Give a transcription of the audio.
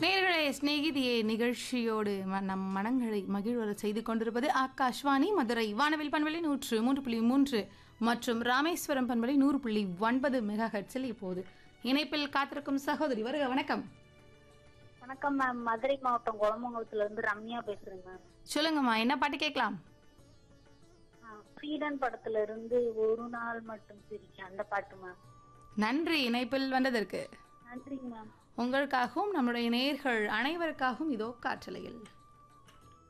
நேர்களே சிநேகிதியே நிகழ்ச்சியோடு ம- நம் மனங்களை மகிழ்வர செய்து கொண்டிருப்பது ஆகாஷ்வாணி மதுரை வானவில் பண்பலை நூற்று மூன்று புள்ளி மூன்று மற்றும் ராமேஸ்வரம் பண்பலை நூறு புள்ளி ஒன்பது மெகா ஹெட்ஸில் இப்போது இணைப்பில் காத்திருக்கும் சகோதரி வருக வணக்கம் வணக்கம் மேம் மதுரை மாவட்டம் குளமங்கலத்துல இருந்து ரம்யா பேசுறேன் மேம் சொல்லுங்கம்மா என்ன பாட்டு கேட்கலாம் ஃப்ரீடன் படத்துல இருந்து ஒரு நாள் மட்டும் சிரிக்க அந்த பாட்டு மேம் நன்றி இணைப்பில் வந்ததற்கு நன்றிங்க மேம் உங்களுக்காகவும் நம்முடைய நேர்கள் அனைவருக்காகவும் இதோ காற்றலையில்